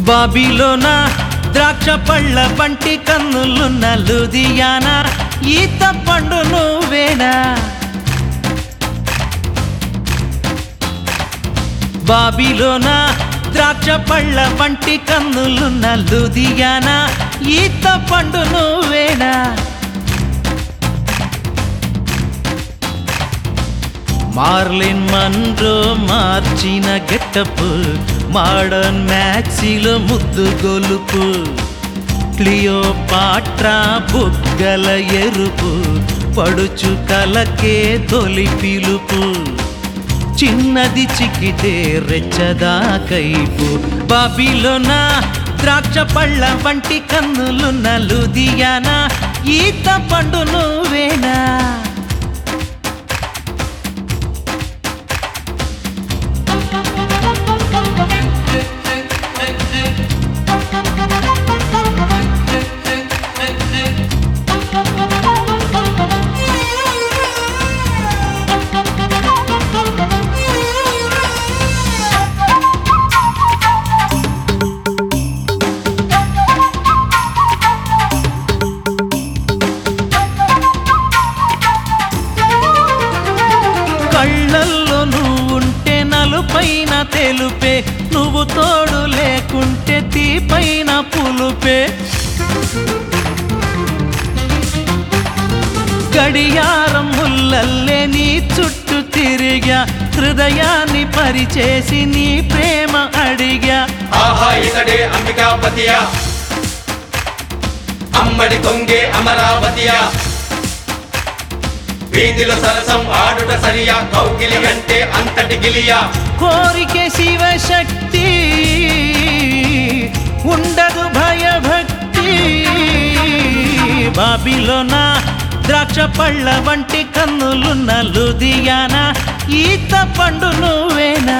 బాబిలోన ద్రాక్ష పళ్ళ పంటి కన్నులున్న లుదియానా ఈత పండు నువ్వేనా బాబిలోన ద్రాక్ష పళ్ళ పంటి కన్నులున్న లుదియానా ఈత పండు నువ్వేనా మార్లిన్ మన్రో మార్చిన గెట్టపు మోడర్న్ మ్యాక్సీలో ముద్దు గొలుపు క్లియో పాట్రా బుగ్గల ఎరుపు పడుచు కలకే తొలి పిలుపు చిన్నది చిక్కితే రెచ్చదా కైపు బాబిలోన ద్రాక్ష పళ్ళ వంటి కన్నులున్న లుదియానా ఈత పండు నువ్వేనా కళ్ళల్లో నువ్వుంటే నలుపైన తెలుపే నువ్వు తోడు లేకుంటే తీపైన పులుపే గడియారం ముల్లల్లే నీ చుట్టూ తిరిగా హృదయాన్ని పరిచేసి నీ ప్రేమ అడిగా ఆహా ఇతడే అంబికాపతియా అమ్మడి కొంగే అమరావతియా వీధిలో సరసం ఆడుట సరియా కౌగిలి అంటే అంతటి గిలియా కోరికే శివశక్తి ఉండదు భయభక్తి బాబిలోన ద్రాక్ష పళ్ళ వంటి కన్నులున్న లుదియానా ఈత పండు నువ్వేనా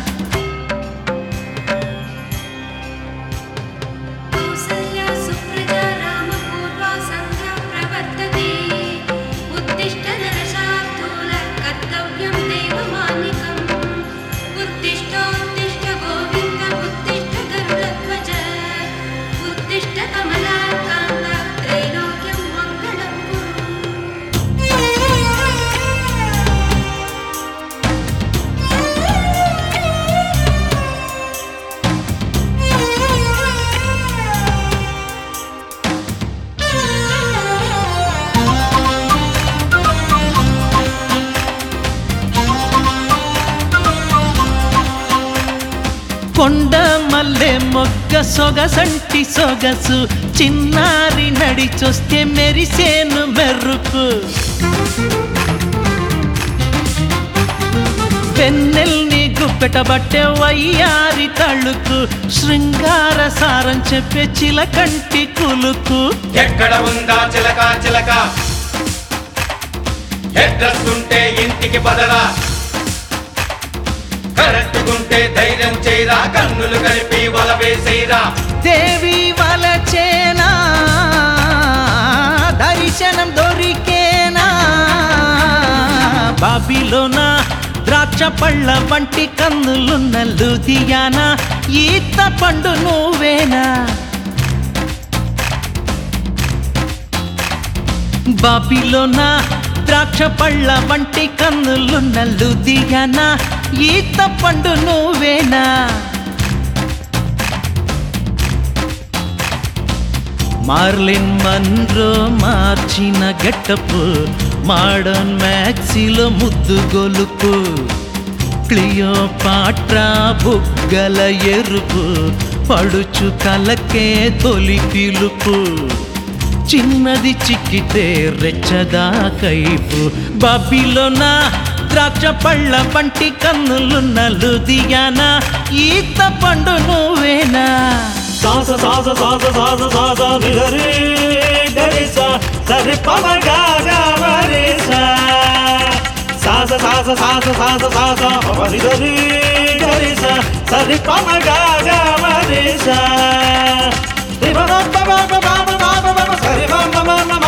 कौसल्या सुप्रजा रामपूर्वा सन्ध्या प्रवर्तते उत्तिष्ठ नरशार्दूल कर्तव्यं देवमानिकम् उत्तिष्ठोत्तिष्ठ गोविन्द उत्तिष्ठ गरुडध्वज उत्तिष्ठ कमलाकान्त त्रैलोक्यं मङ्गलं కొండ మల్లె మొగ్గ సొగసంటి సొగసు చిన్నారి నడిచొస్తే మెరిసేను మెరుపు పెన్నెల్ని గుప్పెటబట్టే వయ్యారి తళుకు శృంగార సారం చెప్పే చిలకంటి కులుకు ఎక్కడ ఉందా చిలక చిలక అడ్రస్ ఉంటే ఇంటికి పదరా కరెక్టుకుంటే ధైర్యం చేయరా కన్నులు కలిపి వల వేసేరా దేవి వలచేనా దర్శనం దొరికేనా బాబిలోన ద్రాక్ష పళ్ళ వంటి కన్నులున్న లుదియానా ఈత పండు నువ్వేనా బాబిలోన ద్రాక్ష పళ్ళ వంటి కన్నులున్న లుదియానా ఈత పండు నువ్వేనా మార్లిన్ మన్రో మార్చిన గెట్టపు మోడర్న్ మ్యాక్సీలో ముద్దు గొలుపు క్లియో పాట్రా బుగ్గల ఎరుపు పడుచు కలకే తొలి పిలుపు చిన్నది చిక్కితే రెచ్చదా కైపు బాబిలోన ద్రాక్ష పళ్ళ పంటి కన్నులున్న లుదియానా ఈత పండు నువ్వేనా సాస సాస సాస సాస సాస నిగరి గరిస సరి పమ గాగా వరిస సాస సాస సాస సాస సాస పమ నిగరి గరిస సరి పమ గాగా వరిస రి పమ పమ పమ పమ పమ సరి పమ పమ